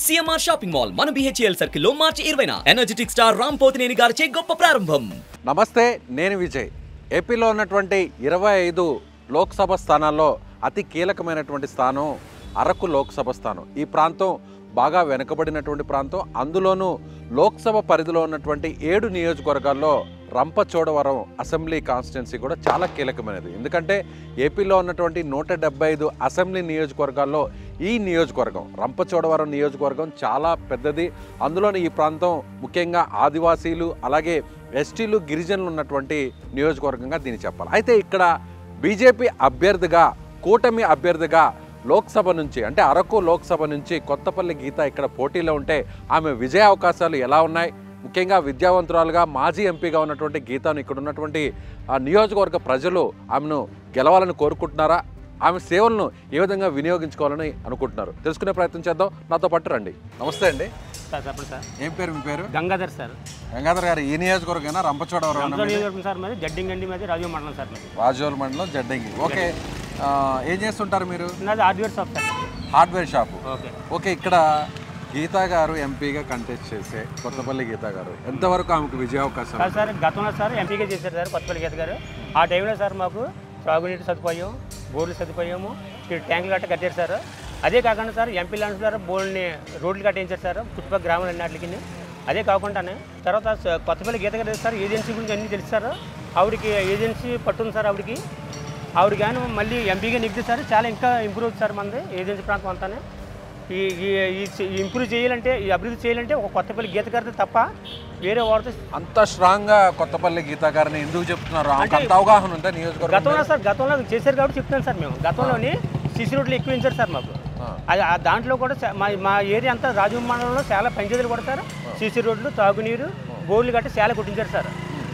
CMR shopping mall మన BHEL circle లో మార్చి ఇరవైన ఎనర్జెటిక్ స్టార్ రామ్ పోతినేని గారిచే గొప్ప ప్రారంభం నమస్తే నేను విజయ్ ఏపీలో ఉన్నటువంటి ఇరవై ఐదు లోక్సభ స్థానాల్లో అతి కీలకమైనటువంటి స్థానం అరకు లోక్సభ స్థానం ఈ ప్రాంతం బాగా వెనుకబడినటువంటి ప్రాంతం అందులోనూ లోక్సభ పరిధిలో ఉన్నటువంటి ఏడు నియోజకవర్గాల్లో రంపచోడవరం అసెంబ్లీ కాన్స్టిట్యున్సీ కూడా చాలా కీలకమైనది ఎందుకంటే ఏపీలో ఉన్నటువంటి నూట డెబ్బై ఐదు అసెంబ్లీ నియోజకవర్గాల్లో ఈ నియోజకవర్గం రంపచోడవరం నియోజకవర్గం చాలా పెద్దది అందులోని ఈ ప్రాంతం ముఖ్యంగా ఆదివాసీలు అలాగే ఎస్టీలు గిరిజనులు ఉన్నటువంటి నియోజకవర్గంగా దీన్ని చెప్పాలి అయితే ఇక్కడ బీజేపీ అభ్యర్థిగా కూటమి అభ్యర్థిగా లోక్సభ నుంచి అంటే అరకు లోక్సభ నుంచి కొత్తపల్లి గీత ఇక్కడ పోటీలో ఉంటే ఆమె విజయ అవకాశాలు ఎలా ఉన్నాయి ముఖ్యంగా విద్యావంతురాలుగా మాజీ ఎంపీగా ఉన్నటువంటి గీతను ఇక్కడ ఉన్నటువంటి ఆ నియోజకవర్గ ప్రజలు ఆమెను గెలవాలని కోరుకుంటున్నారా ఆమె సేవలను ఏ విధంగా వినియోగించుకోవాలని అనుకుంటున్నారు తెలుసుకునే ప్రయత్నం చేద్దాం నాతో పాటు రండి నమస్తే అండి సార్ చెప్పండి సార్ ఏం పేరు మీ పేరు గంగాధర్ సార్ గంగాధర్ గారు ఈ నియోజకవర్గం రంపచోడవరం రంజాన్ నియోజకవర్గం సార్ మరి జడ్డింగ్ అండి మాది రాజీవ్ మండలం సార్ మరి రాజోల్ మండలం జడ్డంగి ఓకే ఆ, ఏం చేస్తుంటారు మీరు నాది hardware shop sir hardware shop okay okay ఇక్కడ గీతా గారు ఎంపీగా కంటెస్ట్ చేసే కొత్తపల్లి గీతా గారు ఎంతవరకు ఆమెకు విజయ అవకాశం సార్ సార్ గతంలో సార్ ఎంపీగా చేశారు సార్ కొత్తపల్లి గీత గారు ఆ టైంలో సార్ మాకు త్రాగునీటి సదుపాయం బోర్డుల సదుపాయము ఈ ట్యాంకులు గట్ట కట్టారు సార్ అదే కాకుండా సార్ ఎంపీ ల్యాండ్స్ ద్వారా బోర్డుని రోడ్లు కట్టించారు సార్ చుట్టుపక్కల గ్రామాలు అన్నిటికి అదే కాకుండానే తర్వాత స- కొత్తపల్లి గీత గారు సార్ ఏజెన్సీ గురించి అన్నీ తెలుసు సార్ ఆవిడకి ఏజెన్సీ పట్టుంది సార్ ఆవిడకి ఆవిడ కానీ మళ్ళీ ఎంపీగా నెగ్గితే సార్ చాలా ఇంకా ఇంప్రూవ్ అవుతుంది సార్ మనది ఏజెన్సీ ప్రాంతం అంతానే ఈ ఈ- ఈ ఈ ఇంప్రూవ్ చేయాలంటే ఈ అభివృద్ధి చేయాలంటే ఒక కొత్తపల్లి గీత గారితో తప్ప వేరే వాడితో అంత స్ట్రాంగ్ గా కొత్తపల్లి గీతా గారిని ఎందుకు చెప్తున్నారు ఆమెకు అంత అవగాహన ఉందా నియోజకవర్గం గతంలో సార్ గతంలో చేశారు కాబట్టి చెప్తున్నాను సార్ మేము గతంలోని సిసి రోడ్లు ఎక్కువ ఇచ్చారు సార్ మాకు ఆ. అది ఆ దాంట్లో కూడా చా- మా మా ఏరియా అంతా రాజు మండలంలో చాలా పంచాయతీలు కూడా సార్ సిసి రోడ్లు తాగునీరు బోర్డులు గట్టి చాలా కొట్టించారు సార్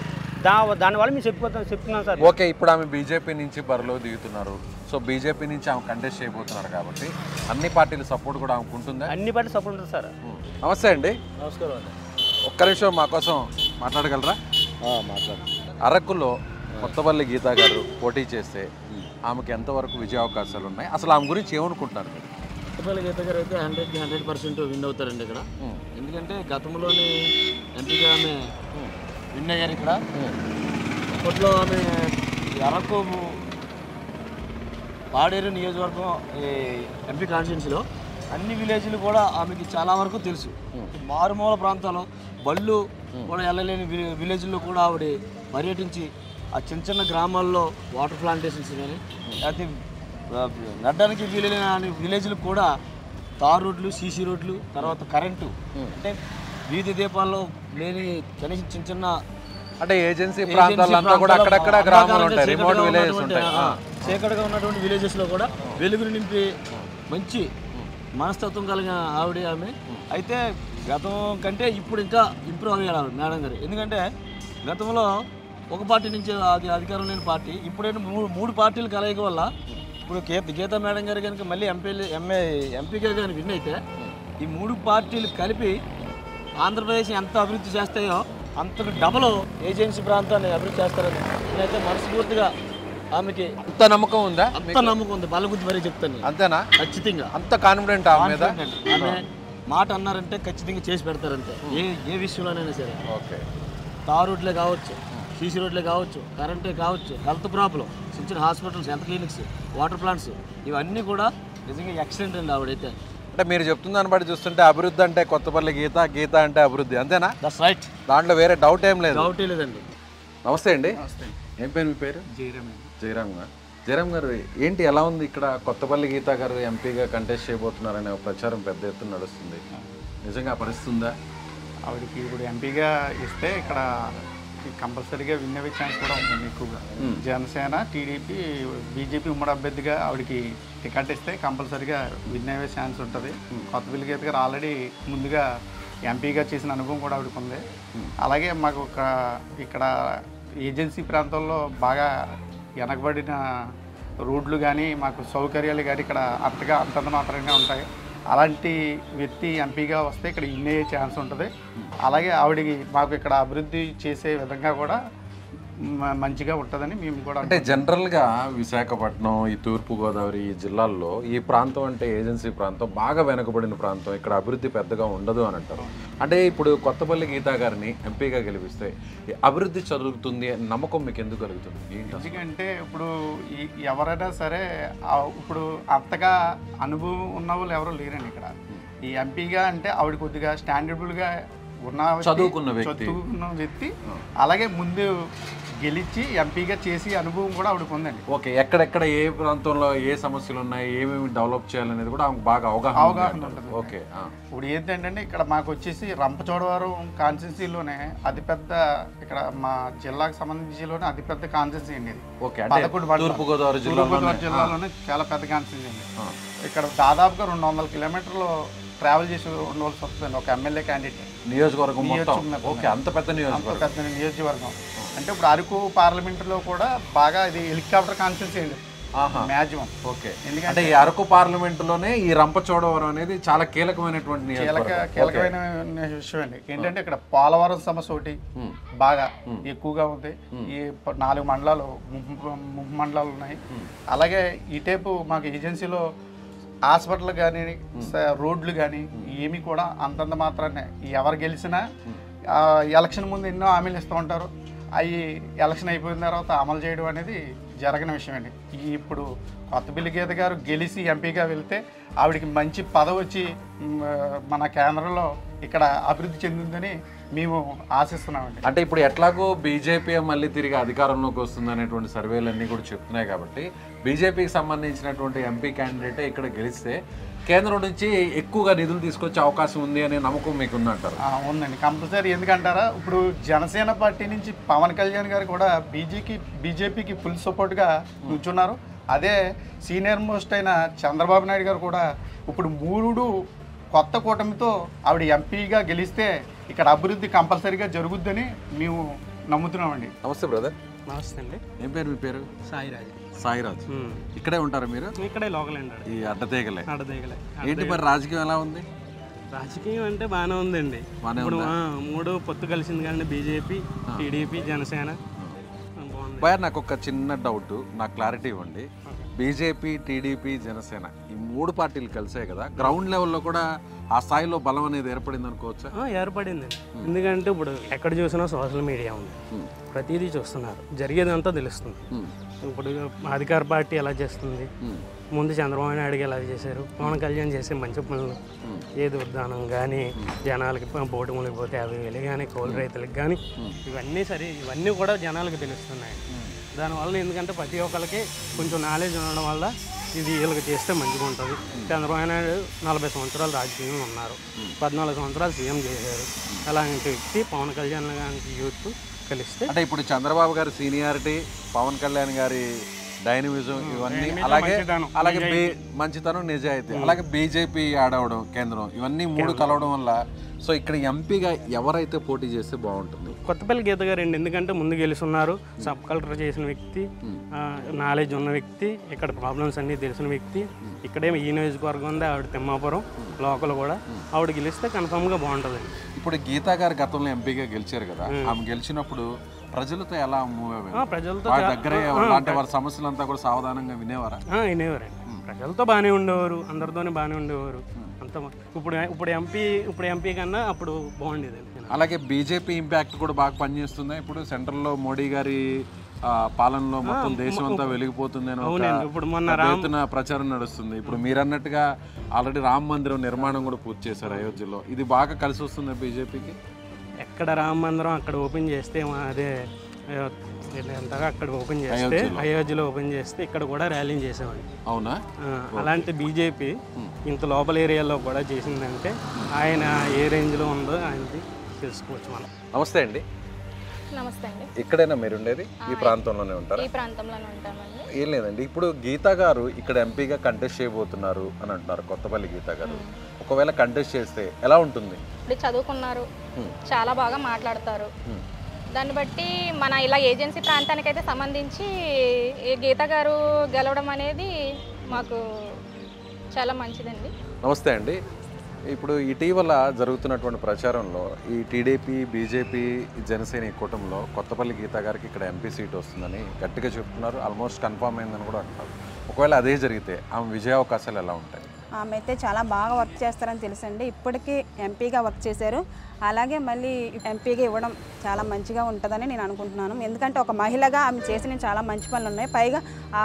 దా దానివల్ల మేము చెప్పిపోతాం చెప్తున్నాం సార్ ఓకే ఇప్పుడు ఆమె బీజేపీ నుంచి బరిలో దిగుతున్నారు సో బీజేపీ నుంచి ఆమె కంటెస్ట్ చేయబోతున్నారు కాబట్టి అన్ని పార్టీల సపోర్ట్ కూడా ఆమెకు ఉంటుందా అన్ని బట్టి సపోర్ట్ ఉంటుంది సార్ నమస్తే అండి నమస్కారం అండి ఒక్క నిమిషం మా కోసం మాట్లాడగలరా మాట్లాడు అరకులో కొత్తపల్లి గీతా గారు పోటీ చేస్తే ఆమెకి ఎంతవరకు విజయ అవకాశాలు ఉన్నాయి అసలు ఆమె గురించి ఏమనుకుంటున్నారు మీరు కొత్తపల్లి గీత గారు అయితే హండ్రెడ్కి హండ్రెడ్ పర్సెంట్ విన్ అవుతారండి ఇక్కడ ఎందుకంటే గతంలోని ఎంపీగా ఆమె విన్ అయ్యారు ఇక్కడ అప్పట్లో ఆమె ఈ అరకు పాడేరు నియోజకవర్గం ఈ ఎంపీ కాన్స్టిట్యున్సీలో అన్ని విలేజ్లు కూడా ఆమెకి చాలా వరకు తెలుసు మారుమూల ప్రాంతాలు బళ్ళు కూడా వెళ్ళలేని వి- విలేజ్లో కూడా ఆవిడ పర్యటించి ఆ చిన్న చిన్న గ్రామాల్లో వాటర్ ప్లాంటేషన్స్ కానీ లేకపోతే ఆ, నడడానికి వీలైన విలేజ్లు కూడా తార్ రోడ్లు సీసీ రోడ్లు తర్వాత కరెంటు అంటే వీధి దీపాల్లో లేని కనీసం చిన్న చిన్న అంటే ఏజెన్సీ ప్రాంతాలంతా కూడా అక్కడక్కడ గ్రామాలు ఉంటాయి రిమోట్ విలేజెస్ ఉంటాయి ఆ. చీకటిగా ఉన్నటువంటి విలేజెస్లో కూడా వెలుగుని నింపి మంచి మనస్తత్వం కలిగిన ఆవిడ ఆమె అయితే గతం కంటే ఇప్పుడు ఇంకా ఇంప్రూవ్ అయ్యారు ఆవిడ మేడం గారు ఎందుకంటే గతంలో ఒక పార్టీ నుంచి అది అధికారం లేని పార్టీ ఇప్పుడైనా మూడు మూడు పార్టీలు కలయిక వల్ల ఇప్పుడు గీత గీతా మేడం గారు కనుక మళ్ళీ ఎంపీ ఎంఏ ఎంపీగా కానీ విన్ అయితే ఈ మూడు పార్టీలు కలిపి ఆంధ్రప్రదేశ్ ఎంత అభివృద్ధి చేస్తాయో అంతకు డబల్ ఏజెన్సీ ప్రాంతాన్ని అభివృద్ధి చేస్తారని నేనైతే మనస్ఫూర్తిగా ఆమెకి అంత నమ్మకం ఉందా అంత నమ్మకం ఉంది బలగుద్ది మరీ చెప్తాను నేను. అంతేనా ఖచ్చితంగా అంత కాన్ఫిడెంట్ ఆమె మీద ఆమె మాట అన్నారంటే ఖచ్చితంగా చేసి పెడతారంటే ఏ ఏ విషయంలోనైనా సరే ఓకే తార్ రోడ్లే కావచ్చు సీసీ రోడ్లే కావచ్చు కరెంటే కావచ్చు హెల్త్ ప్రాబ్లం చిన్న చిన్న hospitals health clinics water plants ఇవన్నీ కూడా నిజంగా ఎక్సలెంట్ అండి ఆవిడైతే అంటే మీరు చెప్తున్న దాన్ని బట్టి చూస్తుంటే అభివృద్ధి అంటే కొత్తపల్లి గీత గీత అంటే అభివృద్ధి అంతేనా దట్స్ రైట్ దాంట్లో వేరే డౌట్ ఏం లేదు డౌటే లేదండి నమస్తే అండి ఏం పేరు మీ పేరు జయరామ్ గారు జయరామ్ గారు ఏంటి ఎలా ఉంది ఇక్కడ కొత్తపల్లి గీత గారు ఎంపీగా కంటెస్ట్ చేయబోతున్నారనే ఒక ప్రచారం పెద్ద ఎత్తున నడుస్తుంది నిజంగా ఆ పరిస్థితి ఉందా ఆవిడకి ఇప్పుడు ఎంపీగా ఇస్తే ఇక్కడ కంపల్సరీగా విన్ అయ్యే ఛాన్స్ కూడా ఉంటుంది ఎక్కువగా జనసేన టీడీపీ బీజేపీ ఉమ్మడి అభ్యర్థిగా ఆవిడకి టికెట్ ఇస్తే కంపల్సరీగా విన్ అయ్యే ఛాన్స్ ఉంటుంది కొత్త బిల్లిగీత గారు ఆల్రెడీ ముందుగా ఎంపీగా చేసిన అనుభవం కూడా ఆవిడకి ఉంది అలాగే మాకు ఒక ఇక్కడ ఏజెన్సీ ప్రాంతంలో బాగా వెనకబడిన రోడ్లు కానీ మాకు సౌకర్యాలు కానీ ఇక్కడ అంతగా అంతంత మాత్రంగా ఉంటాయి అలాంటి వ్యక్తి ఎంపీగా వస్తే ఇక్కడ ఇన్నే ఛాన్స్ ఉంటుంది అలాగే ఆవిడకి మాకు ఇక్కడ అభివృద్ధి చేసే విధంగా కూడా మ- మంచిగా ఉంటుందని మేము కూడా అంటే జనరల్గా విశాఖపట్నం ఈ తూర్పు గోదావరి ఈ జిల్లాల్లో ఈ ప్రాంతం అంటే ఏజెన్సీ ప్రాంతం బాగా వెనుకబడిన ప్రాంతం ఇక్కడ అభివృద్ధి పెద్దగా ఉండదు అని అంటారు అంటే ఇప్పుడు కొత్తపల్లి గీతా గారిని ఎంపీగా గెలిపిస్తే ఈ అభివృద్ధి జరుగుతుంది అనే నమ్మకం మీకు ఎందుకు కలుగుతుంది ఏంటి అసలు? ఎందుకంటే ఇప్పుడు ఈ ఎవరైనా సరే ఆ ఇప్పుడు అంతగా అనుభవం ఉన్న వాళ్ళు ఎవరు లేరండి ఇక్కడ ఈ ఎంపీగా అంటే ఆవిడ కొద్దిగా స్టాండర్డ్గా ఉన్న వ్యక్తి, చదువుకున్న వ్యక్తి. చదువుకున్న వ్యక్తి అలాగే ముందు గెలిచి ఎంపీగా చేసి అనుభవం కూడా ఆవిడకు ఉందండి ఓకే ఎక్కడెక్కడ ఏ ప్రాంతంలో ఏ సమస్యలు ఉన్నాయి ఏమేమి డెవలప్ చేయాలనేది కూడా ఆమెకు బాగా అవగాహన ఉంది అవగాహన అంటారు. ఉంటుంది. ఓకే ఆ. ఇప్పుడు ఏంటంటే ఇక్కడ మాకు వచ్చేసి రంపచోడవరం కాన్స్టిట్యున్సీలోనే అతిపెద్ద ఇక్కడ మా జిల్లాకు సంబంధించిలోనే అతిపెద్ద కాన్స్టిట్యున్సీ అండి ఇది ఓకే అంటే పదకొండు మండలాలు. తూర్పుగోదావరి తూర్పుగోదావరి జిల్లాలో జిల్లాలోనే చాలా పెద్ద కాన్స్టిట్యున్సీ అండి ఇక్కడ దాదాపుగా రెండు వందల కిలోమీటర్లు ట్రావెల్ చేసి ఉండవలసి వస్తుంది ఒక ఎమ్మెల్యే క్యాండిడేట్ నియోజకవర్గం మొత్తం నియోజకవర్గం. ఓకే అంత పెద్ద అంత నియోజకవర్గం పెద్ద నియోజకవర్గం అంటే ఇప్పుడు అరకు పార్లమెంటులో కూడా బాగా ఇది హెలికాప్టర్ కాన్స్టిట్యున్సీ అండి ఆహా. మ్యాక్సిమం ఓకే ఎందుకంటే అంటే ఈ అరకు పార్లమెంటులోనే ఈ రంపచోడవరం అనేది చాలా కీలకమైనటువంటి కీలక నియోజకవర్గం. కీలకమైన విషయం అండి ఏంటంటే ఇక్కడ పోలవరం సమస్య ఒకటి బాగా ఎక్కువగా ఉంది ఈ ప- నాలుగు మండలాలు ముప్పు ముప్పు మండలాలు ఉన్నాయి అలాగే ఈ టైపు మాకు ఏజెన్సీలో హాస్పిటల్ కానీ రోడ్లు కానీ ఏమి కూడా అంతంత మాత్రాన్ని ఎవరు గెలిచినా ఆ, ఎలక్షన్ ముందు ఎన్నో హామీలు ఇస్తూ ఉంటారు అవి ఎలక్షన్ అయిపోయిన తర్వాత అమలు చేయడం అనేది జరగని విషయం అండి ఈ ఇప్పుడు కొత్తపల్లి గీత గారు గెలిచి ఎంపీగా వెళ్తే ఆవిడకి మంచి పదవి వచ్చి మ్, మన కేంద్రంలో ఇక్కడ అభివృద్ధి చెందిందని మేము ఆశిస్తున్నామండి అంటే ఇప్పుడు ఎట్లాగో బీజేపీ మళ్ళీ తిరిగి అధికారంలోకి వస్తుంది అనేటువంటి సర్వేలు అన్నీ కూడా చెప్తున్నాయి కాబట్టి బీజేపీకి సంబంధించినటువంటి ఎంపీ క్యాండిడేటే ఇక్కడ గెలిస్తే కేంద్రం నుంచి ఎక్కువగా నిధులు తీసుకొచ్చే అవకాశం ఉంది అనే నమ్మకం మీకు ఉందంటారు ఆ, ఉందండి కంపల్సరీ ఎందుకంటారా ఇప్పుడు జనసేన పార్టీ నుంచి పవన్ కళ్యాణ్ గారు కూడా బీజేపీ బీజేపీకి ఫుల్ సపోర్ట్గా కూర్చున్నారు అదే సీనియర్ మోస్ట్ అయిన చంద్రబాబు నాయుడు గారు కూడా ఇప్పుడు మూడు కొత్త కూటమితో ఆవిడ ఎంపీగా గెలిస్తే ఇక్కడ అభివృద్ధి కంపల్సరీగా జరుగుద్దని మేము నమ్ముతున్నామండి నమస్తే బ్రదర్ నమస్తే అండి ఏం పేరు మీ పేరు సాయిరాజ్ సాయిరాజ్ ఇక్కడే ఉంటారా మీరు ఇక్కడే లోకల్ అండి ఈ అడ్డతీగలే అడదేగలే ఏంటి మరి రాజకీయం ఎలా ఉంది రాజకీయం అంటే బాగానే ఉందండి బానే ఇప్పుడు ఆ, మూడు పొత్తు కలిసింది కానీ బీజేపీ టీడీపీ జనసేన బాగుంది భయ నాకు ఒక చిన్న డౌట్ నాకు క్లారిటీ ఇవ్వండి బీజేపీ టీడీపీ జనసేన ఈ మూడు పార్టీలు కలిసాయి కదా గ్రౌండ్ లెవెల్లో కూడా ఆ స్థాయిలో బలం అనేది ఏర్పడింది అనుకోవచ్చా ఆ, ఏర్పడిందండి ఎందుకంటే ఇప్పుడు ఎక్కడ చూసినా సోషల్ మీడియా ఉంది ప్రతిదీ చూస్తున్నారు జరిగేదంతా తెలుస్తుంది ఇప్పుడు అధికార పార్టీ ఎలా చేస్తుంది ముందు చంద్రబాబు నాయుడు ఎలా చేశారు పవన్ కళ్యాణ్ చేసే మంచి పనులు ఏది ఉద్దానం కానీ జనాలకి బోటు మునిగిపోతే యాభై వేలు కానీ కౌలు రైతులకు కానీ ఇవన్నీ సరే ఇవన్నీ కూడా జనాలకు తెలుస్తున్నాయి దానివల్ల ఎందుకంటే ప్రతి ఒక్కరికి కొంచెం నాలెడ్జ్ ఉండడం వల్ల ఇది వీళ్ళకి చేస్తే మంచిగా ఉంటుంది చంద్రబాబు నాయుడు నలభై సంవత్సరాలు రాజకీయంలో ఉన్నారు పద్నాలుగు సంవత్సరాలు సీఎం చేశారు అలాంటి వ్యక్తి పవన్ కళ్యాణ్ గారికి యూత్ కలిస్తే అంటే ఇప్పుడు చంద్రబాబు గారి సీనియారిటీ పవన్ కళ్యాణ్ గారి డైనమిజం ఇవన్నీ అలాగే అలాగే బీ- మంచితనం నిజాయితీ అలాగే బీజేపీ ఆడవడం కేంద్రం ఇవన్నీ మూడు కలవడం వల్ల సో ఇక్కడ ఎంపీగా ఎవరైతే పోటీ చేస్తే బాగుంటుంది కొత్తపల్లి గీత గారు అండి ఎందుకంటే ముందు గెలుస్తున్నారు సబ్ కలెక్టర్ చేసిన వ్యక్తి నాలెడ్జ్ ఉన్న వ్యక్తి ఇక్కడ ప్రాబ్లమ్స్ అన్నీ తెలిసిన వ్యక్తి ఇక్కడే ఈ నియోజకవర్గం ఉంది ఆవిడ తిమ్మాపురం లోకల్ కూడా ఆవిడ గెలిస్తే కన్ఫామ్గా బాగుంటుందండి ఇప్పుడు గీతా గారు గతంలో ఎంపీగా గెలిచారు కదా ఆమె గెలిచినప్పుడు ప్రజలతో ఎలా మూవ్ ఆ, అయ్యారు ప్రజలతో వారి చా- దగ్గరే అలాంటి వారి సమస్యలంతా కూడా సావధానంగా వినేవారా ఆ, వినేవారండి ప్రజలతో బాగానే ఉండేవారు అందరితోనే బాగానే ఉండేవారు అంత ఇప్పుడు ఇప్పుడు ఎంపీ ఇప్పుడు ఎంపీ కన్నా అప్పుడు బాగుండేది అలాగే బీజేపీ ఇంపాక్ట్ కూడా బాగా పనిచేస్తుంది ఇప్పుడు సెంట్రల్లో మోడీ గారి ఆ, పాలనలో మొత్తం దేశం అంతా వెలిగిపోతుంది అని ఒక అవునండి ఇప్పుడు మొన్న పెద్ద ఎత్తున ప్రచారం నడుస్తుంది ఇప్పుడు మీరన్నట్టుగా ఆల్రెడీ రామ మందిరం నిర్మాణం కూడా పూర్తి చేశారు అయోధ్యలో ఇది బాగా కలిసి వస్తుంది బీజేపీకి ఎక్కడ రామ మందిరం అక్కడ ఓపెన్ చేస్తే మా- అదే అయ్యో, ఎంతగా అక్కడ ఓపెన్ చేస్తే అయోధ్యలో ఓపెన్ చేస్తే ఇక్కడ కూడా ర్యాలీ చేసామండి అవునా ఆ, అలాంటి బీజేపీ ఇంత లోపల ఏరియాలో కూడా చేసిందంటే ఆయన ఏ రేంజ్లో ఉందో ఆయనది తెలుసుకోవచ్చు మనం నమస్తే అండి నమస్తే అండి ఇక్కడైనా మీరు ఉండేది ఈ ప్రాంతంలోనే ఉంటారా ఈ ప్రాంతంలోనే ఉంటామండి ఏం లేదండి ఇప్పుడు గీతా గారు ఇక్కడ ఎంపీగా కంటెస్ట్ చేయబోతున్నారు అని అంటున్నారు కొత్తపల్లి గీతా గారు ఒకవేళ కంటెస్ట్ చేస్తే ఎలా ఉంటుంది ఇప్పుడు చదువుకున్నారు చాలా బాగా మాట్లాడతారు దాన్ని బట్టి మన ఇలా ఏజెన్సీ ప్రాంతానికైతే సంబంధించి ఈ గీత గారు గెలవడం అనేది మాకు చాలా మంచిదండి నమస్తే అండి ఇప్పుడు ఇటీవల జరుగుతున్నటువంటి ప్రచారంలో ఈ టీడీపీ బీజేపీ జనసేన ఈ కూటమిలో కొత్తపల్లి గీత గారికి ఇక్కడ ఎంపీ సీట్ వస్తుందని గట్టిగా చెప్తున్నారు ఆల్మోస్ట్ కన్ఫర్మ్ అయిందని కూడా అంటున్నారు ఒకవేళ అదే జరిగితే ఆమె విజయావకాశాలు ఎలా ఉంటాయి ఆమె అయితే చాలా బాగా వర్క్ చేస్తారని తెలుసండి ఇప్పటికీ ఎంపీగా వర్క్ చేశారు అలాగే మళ్ళీ ఎంపీగా ఇవ్వడం చాలా మంచిగా ఉంటుందని నేను అనుకుంటున్నాను ఎందుకంటే ఒక మహిళగా ఆమె చేసిన చాలా మంచి పనులు ఉన్నాయి పైగా ఆ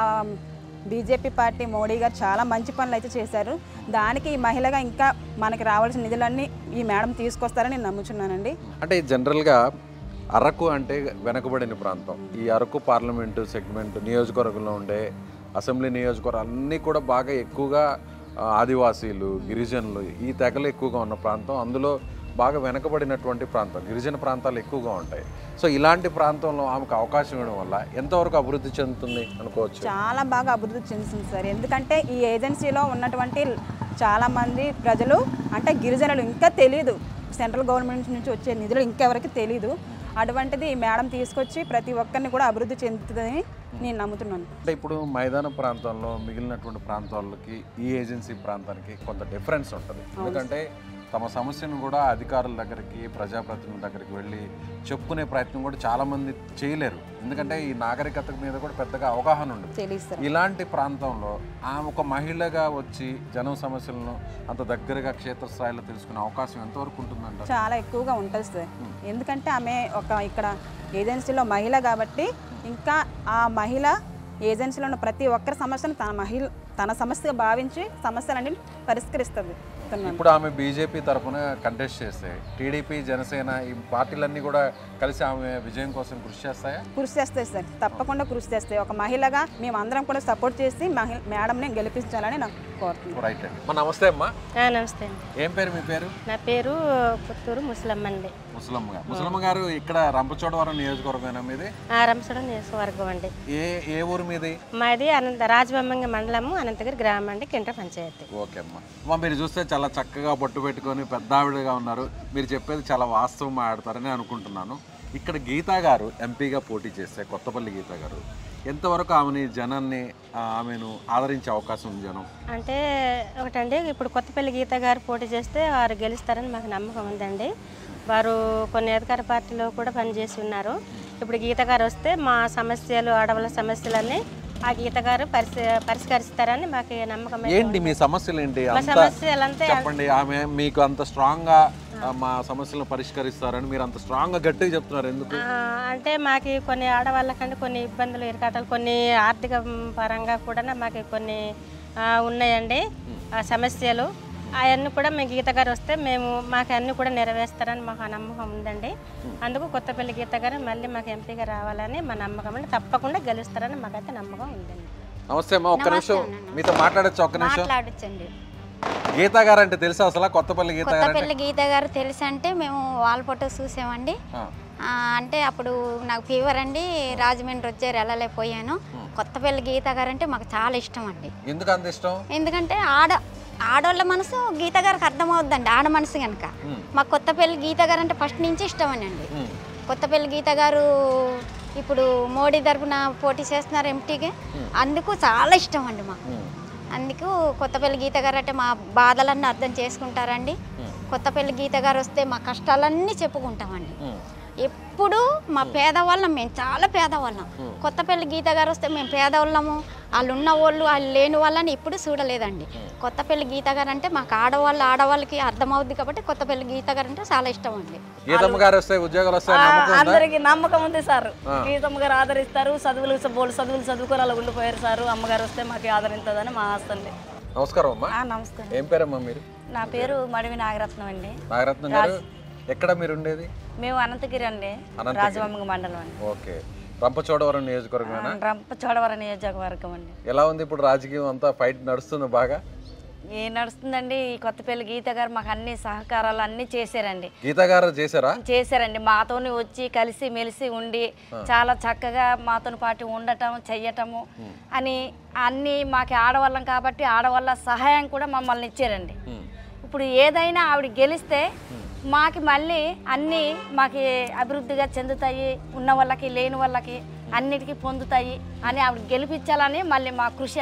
బీజేపీ పార్టీ మోడీ గారు చాలా మంచి పనులు అయితే చేశారు దానికి ఈ మహిళగా ఇంకా మనకి రావాల్సిన నిధులన్నీ ఈ మేడం తీసుకొస్తారని నేను నమ్ముచున్నానండి అంటే జనరల్గా అరకు అంటే వెనకబడిన ప్రాంతం ఈ అరకు పార్లమెంటు సెగ్మెంట్ నియోజకవర్గంలో ఉండే అసెంబ్లీ నియోజకవర్గాలు అన్నీ కూడా బాగా ఎక్కువగా ఆ, ఆదివాసీలు గిరిజనులు ఈ తెగలు ఎక్కువగా ఉన్న ప్రాంతం అందులో బాగా వెనకబడినటువంటి ప్రాంతం గిరిజన ప్రాంతాలు ఎక్కువగా ఉంటాయి సో ఇలాంటి ప్రాంతంలో ఆమెకు అవకాశం ఇవ్వడం వల్ల ఎంతవరకు అభివృద్ధి చెందుతుంది అనుకోవచ్చు చాలా బాగా అభివృద్ధి చెందుతుంది సార్ ఎందుకంటే ఈ ఏజెన్సీలో ఉన్నటువంటి చాలామంది ప్రజలు అంటే గిరిజనులు ఇంకా తెలియదు సెంట్రల్ గవర్నమెంట్ నుంచి వచ్చే నిధులు ఇంకెవరికి తెలియదు అటువంటిది ఈ మేడం తీసుకొచ్చి ప్రతి ఒక్కరిని కూడా అభివృద్ధి చెందుతుందని నేను నమ్ముతున్నాను అంటే ఇప్పుడు మైదాన ప్రాంతంలో మిగిలినటువంటి ప్రాంతాలకి ఈ ఏజెన్సీ ప్రాంతానికి కొంత డిఫరెన్స్ ఉంటుంది ఎందుకంటే తమ సమస్యను కూడా అధికారుల దగ్గరికి ప్రజాప్రతినిధుల దగ్గరికి వెళ్ళి చెప్పుకునే ప్రయత్నం కూడా చాలా మంది చేయలేరు ఎందుకంటే ఈ నాగరికత మీద కూడా పెద్దగా అవగాహన ఉండదు తెలియదు సార్ ఇలాంటి ప్రాంతంలో ఆమె ఒక మహిళగా వచ్చి జనం సమస్యలను అంత దగ్గరగా క్షేత్రస్థాయిలో తెలుసుకునే అవకాశం ఎంతవరకు ఉంటుందంట చాలా ఎక్కువగా ఉంటుంది సార్ ఎందుకంటే ఆమె ఒక ఇక్కడ ఏజెన్సీలో మహిళ కాబట్టి ఇంకా ఆ మహిళ ఏజెన్సీలో ఉన్న ప్రతి ఒక్కరి సమస్యను తన మహిళ తన సమస్యగా భావించి సమస్యలన్నీ పరిష్కరిస్తుంది చెప్తున్నాను. ఇప్పుడు ఆమె బీజేపీ తరఫున కంటెస్ట్ చేస్తే టీడీపీ జనసేన ఈ పార్టీలన్నీ కూడా కలిసి ఆమె విజయం కోసం కృషి చేస్తాయా కృషి చేస్తాయి సార్ తప్పకుండా కృషి చేస్తాయి ఒక మహిళగా మేము అందరం కూడా సపోర్ట్ చేసి మహిళ మేడంని గెలిపించాలని నాకు కోరుతున్నాను రైట్ అండి మా నమస్తే అమ్మా నమస్తే అండి ఏం పేరు మీ పేరు నా పేరు పుత్తూరు ముసలమ్మ అండి ముసలమ్మ గారు ముసలమ్మ గారు ఇక్కడ రంపచోడవరం నియోజకవర్గం మీది ఆరంసడం నియోజకవర్గం అండి ఏ ఏ ఊరు మీది మాది అనంత రాజబొమ్మంగ మండలము అనంతగిరి గ్రామం అండి కింట పంచాయతీ ఓకే అమ్మా అమ్మా మీరు చూస్తే చాలా చక్కగా బొట్టు పెట్టుకొని పెద్ద ఆవిడగా ఉన్నారు మీరు చెప్పేది చాలా వాస్తవం ఆడతారని అనుకుంటున్నాను ఇక్కడ గీతా గారు ఎంపీగా పోటీ చేస్తే కొత్తపల్లి గీతా గారు ఎంతవరకు ఆమెని జనాన్ని ఆ, ఆమెను ఆదరించే అవకాశం ఉంది జనం అంటే ఒకటండి ఇప్పుడు కొత్తపల్లి గీత గారు పోటీ చేస్తే వారు గెలుస్తారని మాకు నమ్మకం ఉందండి వారు కొన్ని అధికార పార్టీలో కూడా పనిచేసి ఉన్నారు ఇప్పుడు గీత గారు వస్తే మా సమస్యలు ఆడవాళ్ళ సమస్యలన్నీ ఆ గీత గారు పరిశ పరిష్కరిస్తారని మాకు నమ్మకం అయితే ఏంటి మీ సమస్యలు ఏంటి మా అంత సమస్యలంతా చెప్పండి ఆమె మీకు అంత స్ట్రాంగ్ గా ఆ, మా సమస్యలను పరిష్కరిస్తారని మీరు అంత స్ట్రాంగ్ గా గట్టిగా చెప్తున్నారు ఎందుకు ఆ, అంటే మాకు కొన్ని ఆడవాళ్ళకంటే కొన్ని ఇబ్బందులు ఇరకాటాలు కొన్ని ఆర్థిక పరంగా కూడా మాకు కొన్ని ఆ, ఉన్నాయండి ఆ సమస్యలు అవన్నీ కూడా మేము గీత గారు వస్తే మేము మాకు అన్నీ కూడా నెరవేరుస్తారని మాకు ఆ నమ్మకం ఉందండి అందుకు కొత్తపల్లి గీత గారు మళ్ళీ మాకు ఎంపీగా రావాలని మా నమ్మకం అండి తప్పకుండా గెలుస్తారని మాకైతే నమ్మకం ఉందండి నమస్తే అమ్మా ఒక్క నిమిషం మీతో మాట్లాడచ్చు ఒక్క నిమిషం మాట్లాడొచ్చండి గీతా గారు అంటే తెలుసా అసలు కొత్తపల్లి గీతా గారు అంటే కొత్తపల్లి గీత గారు తెలుసు అంటే మేము వాళ్ళ ఫోటో చూసామండి ఆ, ఆ, అంటే అప్పుడు నాకు ఫీవర్ అండి రాజమండ్రి వచ్చారు వెళ్ళలేకపోయాను కొత్తపల్లి గీత గారు అంటే మాకు చాలా ఇష్టం అండి ఎందుకు అంత ఇష్టం ఎందుకంటే ఆడ ఆడోళ్ళ మనసు గీత గారికి అర్థమవుద్దండి ఆడ మనసు కనుక మాకు కొత్తపల్లి గీత గారు అంటే ఫస్ట్ నుంచి ఇష్టం అండి కొత్తపల్లి గీత గారు ఇప్పుడు మోడీ తరపున పోటీ చేస్తున్నారు ఎంపీకి అందుకు చాలా ఇష్టం అండి మాకు అందుకు కొత్తపల్లి గీత గారు అంటే మా బాధలన్నీ అర్థం చేసుకుంటారండి కొత్తపల్లి గీత గారు వస్తే మా కష్టాలన్నీ చెప్పుకుంటామండి ఎప్పుడు మా పేదవాళ్ళం మేము చాలా పేదవాళ్ళం కొత్తపల్లి గీత గారు వస్తే మేము పేదవాళ్ళము వాళ్ళు ఉన్న వాళ్ళు వాళ్ళు లేని వాళ్ళని ఎప్పుడు చూడలేదండి కొత్తపల్లి గీత గారు అంటే మాకు ఆడవాళ్ళు ఆడవాళ్ళకి అర్థమవుద్ది కాబట్టి కొత్తపల్లి గీత గారు అంటే చాలా ఇష్టం అండి గీతమ్మ గారు వస్తే ఉద్యోగాలు వస్తాయి నమ్మకం ఉందా? అందరికి నమ్మకం ఉంది సార్ ఆ. గీతమ్మ గారు ఆదరిస్తారు చదువులు బోళ్ళు చదువులు చదువుకొని అలా ఉండిపోయారు సార్ అమ్మగారు వస్తే మాకు ఆదరింతుందని మా ఆస్తి అండి నమస్కారం అమ్మా నమస్తే ఏం పేరమ్మా మీరు నా పేరు మడివి నాగరత్నం అండి నాగరత్నం గారు ఎక్కడ మీరు ఉండేది మేము అనంతగిరి అండి అనంతగిరి. రాజవంగ మండలం అండి ఓకే రంపచోడవరం నియోజకవర్గమేనా రంప చోడవరం నియోజకవర్గం అండి ఎలా ఉంది ఇప్పుడు రాజకీయం అంతా ఫైట్ నడుస్తుంది బాగా ఏ నడుస్తుందండి ఈ కొత్తపల్లి గీత గారు మాకు అన్ని సహకారాలు అన్ని చేశారండి గీతా గారు చేశారా చేశారండి మాతోని వచ్చి కలిసి మెలిసి ఉండి చాలా చక్కగా మాతోని పాటు ఉండటం చెయ్యటము అని అన్ని మాకు ఆడవాళ్ళం కాబట్టి ఆడవాళ్ళ సహాయం కూడా మమ్మల్ని ఇచ్చారండి ఇప్పుడు ఏదైనా ఆవిడ గెలిస్తే మాకి మళ్ళీ అన్నీ మాకి అభివృద్ధిగా చెందుతాయి ఉన్న వాళ్ళకి లేని వాళ్ళకి అన్నిటికీ పొందుతాయి అని ఆవిడ గెలిపించాలని మళ్ళీ మా కృషి అండి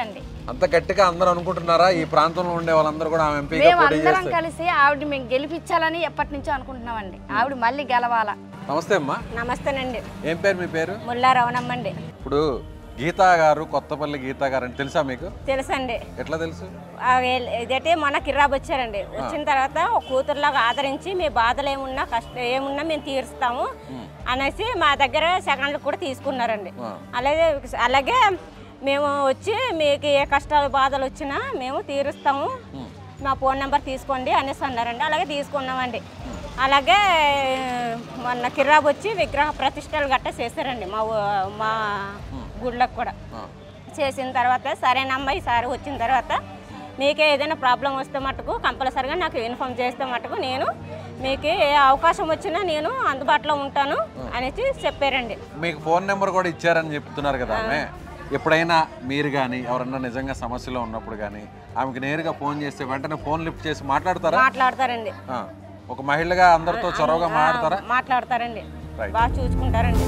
అంత గట్టిగా అందరూ అనుకుంటున్నారా ఈ ప్రాంతంలో ఉండే వాళ్ళందరూ కూడా ఆమె ఎంపీగా మేము పోటీ అందరం చేస్తే కలిసి ఆవిడ మేము గెలిపించాలని ఎప్పటి నుంచో అనుకుంటున్నామండి ఆవిడ మళ్ళీ గెలవాలా నమస్తే అమ్మా నమస్తేనండి ఏం పేరు మీ పేరు ముల్లా రవణమ్మండి ఇప్పుడు గీతా గారు కొత్తపల్లి గీతా గారు అని తెలుసా మీకు తెలుసండి ఎట్లా తెలుసు ఆ వేల్- ఇదైతే మన కిరాబ్ వచ్చారండి వచ్చిన తర్వాత ఒక కూతురులాగా ఆదరించి మీ బాధలు ఏమున్నా కష్టం ఏమున్నా మేము తీరుస్తాము అనేసి మా దగ్గర సెకండ్లు కూడా తీసుకున్నారండి అలాగే అలాగే మేము వచ్చి మీకు ఏ కష్టాలు బాధలు వచ్చినా మేము తీరుస్తాము మా ఫోన్ నెంబర్ తీసుకోండి అనేసి అన్నారండి అలాగే తీసుకున్నామండి అలాగే మొన్న కిరాబ్ వచ్చి విగ్రహ ప్రతిష్టలు గట్టా చేశారండి మా ఊ- మా గుళ్ళకు కూడా చేసిన తర్వాత సరేనమ్మా ఈసారి వచ్చిన తర్వాత మీకే ఏదైనా ప్రాబ్లం వస్తే మటుకు కంపల్సరిగా నాకు ఇన్ఫామ్ చేస్తే మటుకు నేను మీకు ఏ అవకాశం వచ్చినా నేను అందుబాటులో ఉంటాను అనేసి చెప్పారండి మీకు ఫోన్ నెంబర్ కూడా ఇచ్చారని చెప్తున్నారు కదా ఆమె ఎప్పుడైనా మీరు కానీ ఎవరన్నా నిజంగా సమస్యలో ఉన్నప్పుడు కానీ ఆమెకి నేరుగా ఫోన్ చేస్తే వెంటనే ఫోన్ లిఫ్ట్ చేసి మాట్లాడతారా మాట్లాడతారండి ఆ. ఒక మహిళగా అందరితో చొరవగా మాట్లాడతారా మాట్లాడతారండి Right. బాగా చూసుకుంటారండి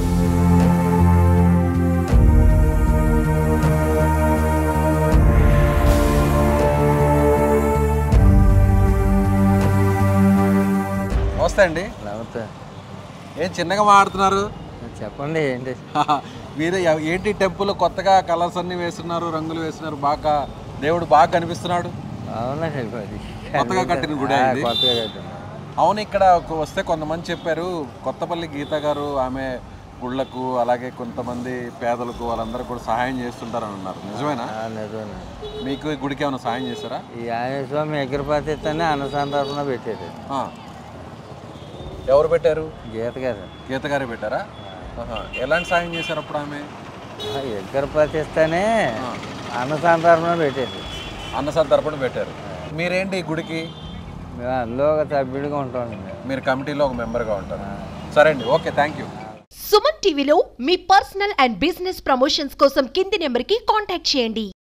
నమస్తే అండి నమస్తే ఏం చిన్నగా మాట్లాడుతున్నారు చెప్పండి ఏంటి మీరు ఎవ- ఏంటి టెంపుల్ కొత్తగా కలర్స్ అన్ని వేస్తున్నారు రంగులు వేస్తున్నారు బాగా దేవుడు బాగా కనిపిస్తున్నాడు అవునండి మరి కొత్తగా కట్టిన గుడి ఆ, ఇది కొత్తగా కట్టిన అవును ఇక్కడ ఒక- వస్తే కొంతమంది చెప్పారు కొత్తపల్లి గీత గారు ఆమె గుళ్ళకు అలాగే కొంతమంది పేదలకు వాళ్ళందరూ కూడా సహాయం చేస్తుంటారని అన్నారు నిజమేనా ఆ, నిజమే మీకు ఈ గుడికి ఏమైనా సహాయం చేశారా ఈ ఆంజనేయ స్వామి ఎగిరిపాతిస్తేనే అన్నసంతర్పణ పెట్టారు ఆ. ఎవరు పెట్టారు గీత గారు గీత గారే పెట్టారా ఆహా. ఎలాంటి సాయం చేశారు అప్పుడు ఆమె ఎగిరిపాతిస్తేనే అన్నసంతర్పణ పెట్టారు అన్న సంతర్పణ పెట్టారు మీరేంటి ఈ గుడికి మేము అందులో ఒక సభ్యుడిగా ఉంటాం మీరు కమిటీలో ఒక మెంబర్గా ఉంటారు సరే అండి ఓకే థ్యాంక్ యూ సుమన్ టీవీలో మీ పర్సనల్ అండ్ బిజినెస్ ప్రమోషన్స్ కోసం కింది నెంబర్కి కాంటాక్ట్ చేయండి